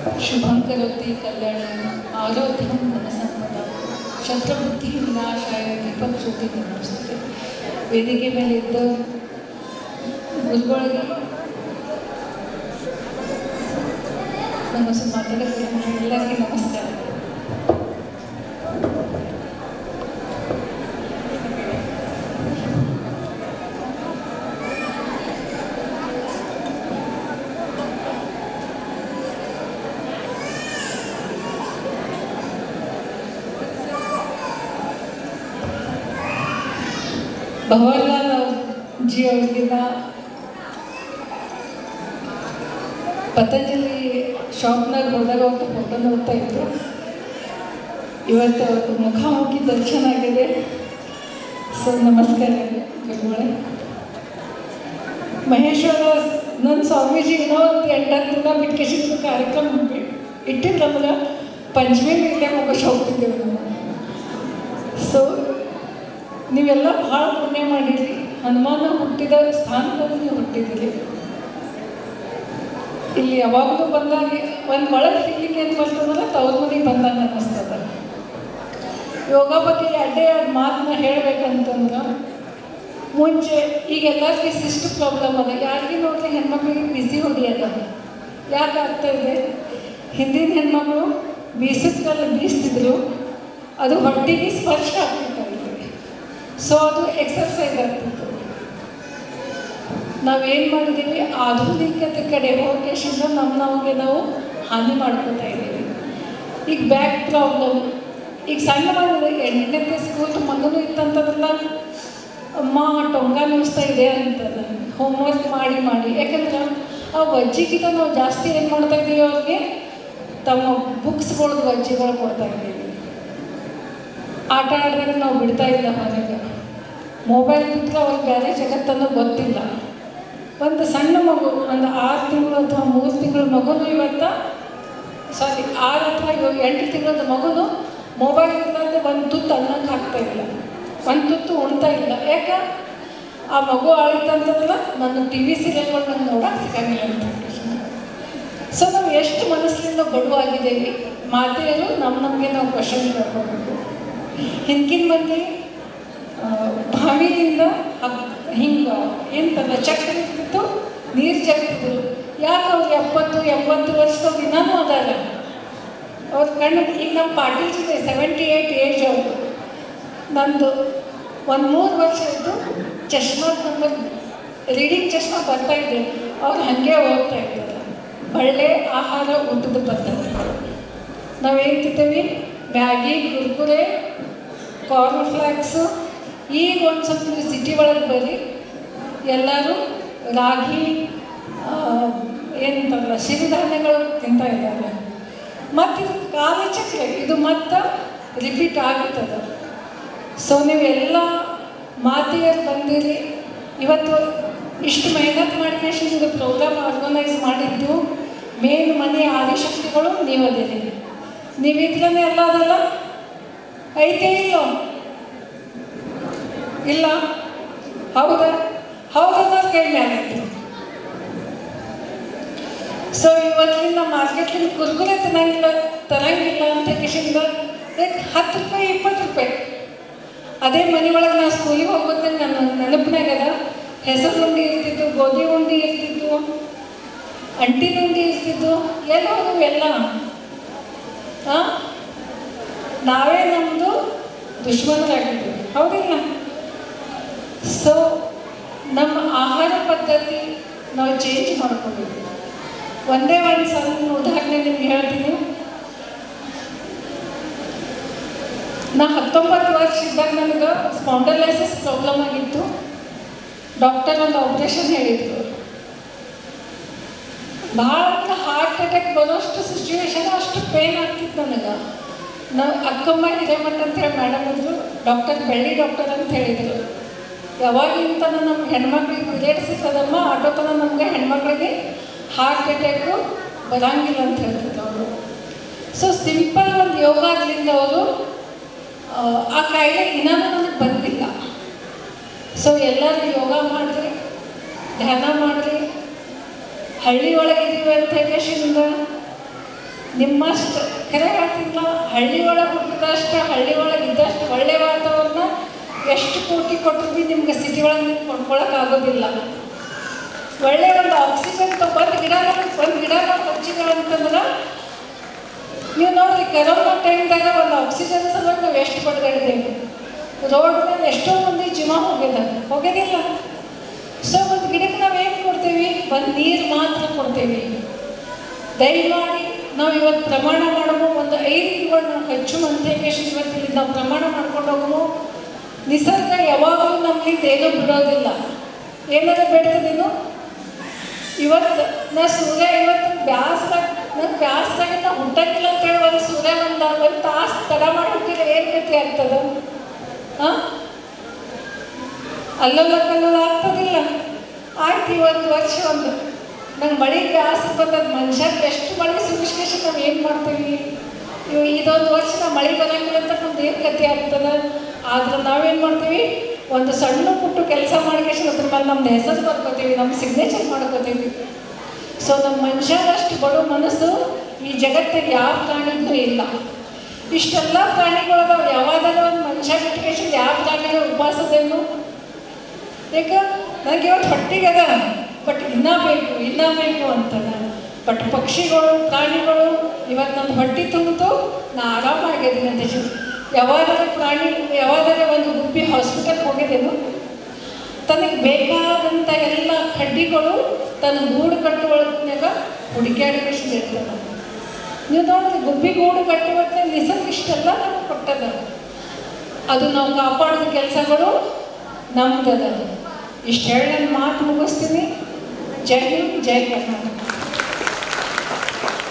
ಶುಭಂ ಕರೋತಿ ಕಲ್ಯಾಣ ಆರೋಗ್ಯಂ ಧನಸಂಪದ ಶತ್ರುಬುದ್ಧಿ ವಿನಾಶಾಯ ದೀಪಂ ಜ್ಯೋತಿ ನಮಸ್ತೆ ವೇದಿಕೆ ಮೇಲೆ ಇದ್ದ ಗುರುಗಳಿಗೆ ನಮ್ಮ ಹೆಸರು ಮಾತಾಡೋಕ್ಕೆ ಎಲ್ಲರಿಗೂ ನಮಸ್ಕಾರ ಭವನ್ಲಾಲ್ ಜಿ ಅವ್ರಿಗಿನ್ನ ಪತಂಜಲಿ ಶಾಪ್ನಾಗ ಹೋದಾಗ ಒಂದು ಫೋಟೋ ನೋಡ್ತಾ ಇದ್ರು ಇವತ್ತು ಅವ್ರ ಮುಖಾಮುಖಿ ದರ್ಶನ ಆಗಿದೆ ಸೊ ನಮಸ್ಕಾರ ಗುರುಗಳೇ ಮಹೇಶ್ವರ ನನ್ನ ಸ್ವಾಮೀಜಿ ಏನೋ ಒಂದು ಎಂಟತ್ತು ದಿನ ಬಿಟ್ಕೇಸಿದ್ರು ಕಾರ್ಯಕ್ರಮ ಇಟ್ಟಿದ್ರಲ್ಲ ಪಂಚಮಿ ಮೇಲೆ ಮುಗಿಸ್ ಹೋಗ್ತಿದ್ದೇವೆ ನಾವು ಸೊ ನೀವೆಲ್ಲ ಭಾಳ ಪುಣ್ಯ ಮಾಡಿರಿ ಹನುಮಾನ ಹುಟ್ಟಿದ ಸ್ಥಾನದಲ್ಲಿ ನೀವು ಹುಟ್ಟಿದ್ದೀರಿ ಇಲ್ಲಿ ಯಾವಾಗಲೂ ಬಂದಾಗ ಒಂದು ಒಳಗೆ ಫೀಲಿಂಗ್ ಏನು ಬರ್ತದಂದ್ರೆ ತವ್ರ ಮನೆಗೆ ಬಂದಾಗ ಅನ್ನಿಸ್ತದ ಯೋಗ ಬಗ್ಗೆ ಎರಡೇ ಎರಡು ಮಾತನ್ನ ಹೇಳ್ಬೇಕಂತಂದ್ರೆ ಮುಂಚೆ ಈಗ ಎಲ್ಲರಿಗೂ ಇಷ್ಟು ಪ್ರಾಬ್ಲಮ್ ಅದ ಯಾರಿಗೆ ನೋಡ್ರಿ ಹೆಣ್ಮಕ್ಳಿಗೆ ಬಿಸಿ ಹೊಡಿಯದ ಯಾಕೆ ಆಗ್ತಾ ಇದೆ ಹಿಂದಿನ ಹೆಣ್ಮಕ್ಳು ಬೀಸಿದ ಕಾಲ ಬೀಸ್ತಿದ್ರು ಅದು ಹೊಟ್ಟಿಗೆ ಸ್ಪರ್ಶ ಆಗ್ತಿತ್ತು ಅವ್ರಿಗೆ ಸೊ ಅದು ಎಕ್ಸರ್ಸೈಸ್ ಆಗ್ತಿತ್ತು ನಾವೇನು ಮಾಡಿದ್ದೀವಿ ಆಧುನಿಕತೆ ಕಡೆ ಹೋಗೇಶಿಂದ ನಮ್ಮ ನಮಗೆ ನಾವು ಹಾನಿ ಮಾಡ್ಕೋತಾ ಇದ್ದೀವಿ ಈಗ ಬ್ಯಾಕ್ ಪ್ರಾಬ್ಲಮ್ ಈಗ ಸಣ್ಣ ಬಂದಿದೆ ಎಂಟನೇ ಸ್ಕೂಲ್ ಮಗನೂ ಇತ್ತಂತಂದ್ರಲ್ಲ ಅಮ್ಮ ಟೊಂಗ ನುಡಿಸ್ತಾ ಇದೆ ಅಂತದ ಹೋಮ್ವರ್ಕ್ ಮಾಡಿ ಮಾಡಿ ಯಾಕಂದ್ರೆ ಆ ವಜ್ಜಿಗಿಂತ ನಾವು ಜಾಸ್ತಿ ಏನು ಮಾಡ್ತಾ ಇದ್ದೀವಿ ಅವ್ರಿಗೆ ತಮ್ಮ ಬುಕ್ಸ್ಗಳ್ದು ವಜ್ಜಿಗಳು ಕೊಡ್ತಾ ಇದ್ದೀವಿ ಆಟ ಆಡಿದಾಗ ನಾವು ಬಿಡ್ತಾ ಇಲ್ಲ ಹೊರಗೆ ಮೊಬೈಲ್ ಬಿಟ್ಟರೆ ಅವ್ರಿಗೆ ಬೇರೆ ಜಗತ್ತನ್ನು ಗೊತ್ತಿಲ್ಲ ಒಂದು ಸಣ್ಣ ಮಗು ಒಂದು ಆರು ತಿಂಗಳು ಅಥವಾ ಮೂರು ತಿಂಗಳ ಮಗುನು ಇವತ್ತು ಸಾರಿ ಆರು ಅಥವಾ ಇವಾಗ ಎಂಟು ತಿಂಗಳದ ಮಗುನು ಮೊಬೈಲ್ ಇಲ್ಲದೆ ಒಂದು ತುತ್ತು ಅನ್ನಕ್ಕೆ ಹಾಕ್ತಾ ಇಲ್ಲ ಒಂದು ತುತ್ತು ಉಣ್ತಾ ಇಲ್ಲ ಯಾಕೆ ಆ ಮಗು ಆಳಿತಂತಂದ್ರೆ ನನ್ನ ಟಿ ವಿ ಸೀರಿಯಲ್ಗಳು ನಂಗೆ ನೋಡೋಕೆ ಸಿಗಂಗಿಲ್ಲ ಅಂತ ಸೊ ನಾವು ಎಷ್ಟು ಮನಸ್ಸಿನಿಂದ ಬಡವಾಗಿದ್ದೇವೆ ಮಾತೆಯರು ನಮ್ಮ ನಮಗೆ ನಾವು ಕ್ವಶನ್ ಮಾಡ್ಕೋಬೇಕು ಹಿಂದಿನ ಮಂದಿ ಆ, ಬಾವಿಯಿಂದ ಹಿಂಗೆ ಎಂತಲ್ಲ ಚಕ್ರ ಇರ್ತಿತ್ತು ನೀರು ಜಗ್ತಿದ್ರು ಯಾಕೆ ಅವ್ರು ಎಪ್ಪತ್ತು ಎಂಬತ್ತು ವರ್ಷದವ್ರು ಇನ್ನೂ ಅದಾರ ಅವ್ರ ಕಣ್ಣು ಈಗ ನಮ್ಮ ಪಾಟೀಲ್ ಇದೆ ಸೆವೆಂಟಿ ಏಯ್ಟ್ ಏಜ್ ಅವರು ನಂದು ಒಂದು ಮೂರು ವರ್ಷ ಇದ್ದು ಚಶ್ಮಾ ನಂಬರ್ ರೀಡಿಂಗ್ ಚಶ್ಮಾ ಬರ್ತಾ ಇದೆ ಅವ್ರು ಹಾಗೆ ಹೋಗ್ತಾ ಇದ್ದಾರೆ ಒಳ್ಳೆ ಆಹಾರ ಊಟದ ಪದ್ಧತಿ ನಾವೇನು ತಿಂತೀವಿ ಮ್ಯಾಗಿ ಕುರ್ಕುರೆ ಕಾರ್ನ್ ಫ್ಲಾಕ್ಸು ಈಗ ಒಂದು ಸ್ವಲ್ಪ ನೀವು ಸಿಟಿ ಒಳಗೆ ಬರ್ರಿ ಎಲ್ಲರೂ ರಾಗಿ ಏನಂತಾರಲ್ಲ ಸಿರಿಧಾನ್ಯಗಳು ತಿಂತಾ ಇದ್ದಾರೆ ಮತ್ತು ಇದು ಕಾಲಚಕ್ರ ಇದು ಮತ್ತೆ ರಿಪೀಟ್ ಆಗುತ್ತದೆ ಸೊ ನೀವೆಲ್ಲ ಮಾತೆಯರು ಬಂದಿರಿ ಇವತ್ತು ಇಷ್ಟು ಮೆಹನತ್ ಮಾಡಿಕೊಂಡು ಇದು ಪ್ರೋಗ್ರಾಮ್ ಆರ್ಗನೈಸ್ ಮಾಡಿದ್ದು ಮೇನ್ ಮನೆ ಆದಿಶಕ್ತಿಗಳು ನೀವದಿರಿ ನೀವಿದ್ರೇ ಎಲ್ಲ ಅದಲ್ಲ ಐತೆ ಇಲ್ಲೋ ಇಲ್ಲ ಹೌದಾ ಹೌದಾ ಕೈ ಮೇಲೆ ಸೊ ಇವತ್ತಿನ ಮಾರ್ಕೆಟ್ಲಿಂದ ಕುರ್ಕುರೆ ತಿನ್ನಂಗಿಲ್ಲ ತರಂಗಿಲ್ಲ ಅಂತ ಕಿಶಿಂದ ಹತ್ತು ರೂಪಾಯಿ ಇಪ್ಪತ್ತು ರೂಪಾಯಿ ಅದೇ ಮನೆ ಒಳಗೆ ನಾವು ಸ್ಕೂಲಿಗೆ ಹೋಗೋದೇ ನನ್ನ ನೆನಪಿನಾಗ ಅದ ಹೆಸರು ಉಂಡಿ ಇರ್ತಿತ್ತು ಗೋಧಿ ಉಂಡಿ ಇರ್ತಿತ್ತು ಅಂಟಿನ ಉಂಡಿ ಇರ್ತಿತ್ತು ಎಲ್ಲ ಹೋದವು ಎಲ್ಲ ಹಾಂ ನಾವೇ ನಮ್ಮದು ದುಶ್ಮನರಾಗಿದ್ದೀವಿ ಹೌದಿಲ್ಲ ಸೊ ನಮ್ಮ ಆಹಾರ ಪದ್ಧತಿ ನಾವು ಚೇಂಜ್ ಮಾಡ್ಕೊಂಡಿದ್ದೀವಿ ಒಂದೇ ಒಂದು ಸಣ್ಣ ಉದಾಹರಣೆ ನಿಮ್ಗೆ ಹೇಳ್ತೀನಿ ನಾ ಹತ್ತೊಂಬತ್ತು ವರ್ಷ ಇದ್ದಾಗ ನನಗೆ ಸ್ಪಾಂಡಲೈಸಿಸ್ ಪ್ರಾಬ್ಲಮ್ ಆಗಿತ್ತು ಡಾಕ್ಟರ್ ಒಂದು ಆಪ್ರೇಷನ್ ಹೇಳಿದ್ರು ಭಾಳ ಹಾರ್ಟ್ ಅಟ್ಯಾಕ್ ಬರೋಷ್ಟು ಸಿಚುವೇಶನ್ ಅಷ್ಟು ಪೇನ್ ಆಗ್ತಿತ್ತು ನನಗೆ ನಾವು ಅಕ್ಕಮ್ಮ ಹಿರೇಮಠ ಅಂತೇಳಿ ಮೇಡಮ್ ಇದ್ರು ಡಾಕ್ಟರ್ ಬೆಳ್ಳಿ ಡಾಕ್ಟರ್ ಅಂತ ಹೇಳಿದರು ಯಾವಾಗಿಂತ ನಮ್ಮ ಹೆಣ್ಮಕ್ಳಿಗೆ ಪೀರಿಯಡ್ಸ್ ಇರ್ತದಮ್ಮ ಆಟೋ ತನ ನಮಗೆ ಹೆಣ್ಮಕ್ಳಿಗೆ ಹಾರ್ಟ್ ಅಟ್ಯಾಕು ಬರಂಗಿಲ್ಲ ಅಂತ ಹೇಳ್ತಿದ್ರು ಅವರು ಸೊ ಸಿಂಪಲ್ ಒಂದು ಯೋಗಾದ್ರಿಂದ ಅವರು ಆ ಕಾಯಿಲೆ ಇನ್ನೂ ನನಗೆ ಬಂದಿಲ್ಲ ಸೊ ಎಲ್ಲರೂ ಯೋಗ ಮಾಡಿರಿ ಧ್ಯಾನ ಮಾಡಿರಿ ಹಳ್ಳಿ ಒಳಗಿದ್ದೀವಿ ಅಂತ ಹೇಳಿಂದ ನಿಮ್ಮಷ್ಟು ಖರೆ ಹೇಳ್ತಿಲ್ಲ ಹಳ್ಳಿ ಒಳಗೆ ಹುಟ್ಟಿದಷ್ಟು ಹಳ್ಳಿ ಒಳಗೆ ಇದ್ದಷ್ಟು ಒಳ್ಳೆ ವಾತಾವರಣ ಎಷ್ಟು ಕೋಟಿ ಕೊಟ್ಟರು ಭೀ ನಿಮ್ಗೆ ಸಿಟಿ ಒಳಗೆ ಕೊಂಡ್ಕೊಳಕ್ಕಾಗೋದಿಲ್ಲ ಒಳ್ಳೆ ಒಂದು ಆಕ್ಸಿಜನ್ ಒಂದು ಗಿಡ ಒಂದು ಗಿಡ ನಾವು ಹಚ್ಚಿದ್ದೇವೆ ಅಂತಂದ್ರೆ ನೀವು ನೋಡ್ರಿ ಕರೋನಾ ಟೈಮ್ದಾಗ ಒಂದು ಆಕ್ಸಿಜನ್ ಸಲುವಾಗಿ ನಾವು ಎಷ್ಟು ಪಡ್ಕೊಂಡಿದ್ದೇವೆ ರೋಡ್ ಮೇಲೆ ಎಷ್ಟೋ ಮಂದಿ ಜೀವ ಹೋಗಿದೆ ಹೋಗೋದಿಲ್ಲ ಸೊ ಒಂದು ಗಿಡಕ್ಕೆ ನಾವು ಏನು ಕೊಡ್ತೀವಿ ಒಂದು ನೀರು ಮಾತ್ರ ಕೊಡ್ತೀವಿ ದಯಮಾಡಿ ನಾವು ಇವತ್ತು ಪ್ರಮಾಣ ಮಾಡೋದು ಒಂದು ಐದು ಗಿಡಗಳು ನಾವು ಹೆಚ್ಚು ಅಂತ ಇವತ್ತು ಇಲ್ಲಿ ನಾವು ಪ್ರಮಾಣ ಮಾಡ್ಕೊಂಡು ಹೋಗೋದು ನಿಸರ್ಗ ಯಾವಾಗಲೂ ನಮ್ಗಿಂದ ಏನೂ ಬಿಡೋದಿಲ್ಲ ಏನಾರ ಬೇಡ್ತದೇನು ಇವತ್ತು ನಾ ಸೂರ್ಯ ಇವತ್ತು ಬ್ಯಾಸ್ದಾಗ ನಂಗೆ ಬ್ಯಾಸ್ದಾಗ ನಾ ಹುಟ್ಟಕ್ಕಿಲ್ಲ ಅಂತ ಹೇಳಿ ಒಂದು ಸೂರ್ಯ ಬಂದ ಒಂದು ತಾಸು ತಡ ಮಾಡಿ ಹುಟ್ಟಿಲ್ಲ ಏನು ಗತಿ ಆಗ್ತದ ಹಾಂ ಅಲ್ಲಲ್ಲ ಕಲ್ಲಲ್ಲ ಆಗ್ತದಿಲ್ಲ ಆಯ್ತು ಇವತ್ತು ವರ್ಷ ಒಂದು ನಂಗೆ ಮಳೆ ಬ್ಯಾಸ್ರ ಬಂದದ್ದು ಮನುಷ್ಯಕ್ಕೆ ಎಷ್ಟು ಮಳೆ ಸುಮಿಷ್ಕೇಶಿ ನಾವು ಏನು ಮಾಡ್ತೀವಿ ಇವು ಇದೊಂದು ವರ್ಷ ನಾವು ಮಳೆ ಬರೋಂಗಿಲ್ಲ ಅಂತ ನಮ್ದು ಏನು ಗತಿ ಆಗ್ತದ ಆದ್ರೆ ನಾವೇನು ಮಾಡ್ತೀವಿ ಒಂದು ಸಣ್ಣ ಪುಟ್ಟು ಕೆಲಸ ಮಾಡ್ಕೇಶನ್ ಅದ್ರ ಮೇಲೆ ನಮ್ದು ಹೆಸರು ಬರ್ಕೋತೀವಿ ನಮ್ಮ ಸಿಗ್ನೇಚರ್ ಮಾಡ್ಕೋತೀವಿ ಸೊ ನಮ್ಮ ಮನುಷ್ಯರಷ್ಟು ಬಡವ ಮನಸ್ಸು ಈ ಜಗತ್ತಿಗೆ ಯಾವ ಪ್ರಾಣಿಗೂ ಇಲ್ಲ ಇಷ್ಟೆಲ್ಲ ಪ್ರಾಣಿಗಳದಾವ ಯಾವಾಗಾದ್ರೂ ಒಂದು ಮನುಷ್ಯ ಬಿಟ್ಕೇಶನ್ ಯಾವ ಪ್ರಾಣಿಗಳು ಉಪವಾಸದೇನು ಯಾಕೆ ನನಗೆ ಇವತ್ತು ಹೊಟ್ಟಿಗೆ ಅದ ಬಟ್ ಇನ್ನೂ ಬೇಕು ಇನ್ನೂ ಬೇಕು ಅಂತದ ಬಟ್ ಪಕ್ಷಿಗಳು ಪ್ರಾಣಿಗಳು ಇವತ್ತು ನನ್ನ ಹೊಟ್ಟೆ ತುಂಬಿತು ನಾ ಆರಾಮಾಗಿದ್ದೀನಿ ಅಂತ ಹೇಳಿ ಯಾವಾಗಾದ್ರೂ ಪ್ರಾಣಿ ಯಾವಾಗಾದ್ರೂ ಒಂದು ಗುಬ್ಬಿ ಹಾಸ್ಪಿಟಲ್ಗೆ ಹೋಗಿದ್ದೇನು ತನಗೆ ಬೇಕಾದಂಥ ಎಲ್ಲ ಕಡ್ಡಿಗಳು ತನ್ನ ಗೂಡು ಕಟ್ಟುವೊಳಗ್ನಾಗ ಹುಡುಕ್ಯಾಡಿ ಇರ್ತದೆ ನೀವು ನೋಡಿದ್ರೆ ಗುಬ್ಬಿ ಗೂಡು ಕಟ್ಟುವತ್ತೆ ನಿಸರ್ಗ ಇಷ್ಟೆಲ್ಲ ನಮಗೆ ಕೊಟ್ಟದ ಅದು ನಾವು ಕಾಪಾಡೋದು ಕೆಲಸಗಳು ನಮ್ದದ ಇಷ್ಟು ಹೇಳಿ ನಾನು ಮಾತು ಮುಗಿಸ್ತೀನಿ ಜೈ ಹಿಂದ್ ಜೈ ಕರ್ನಾಟಕ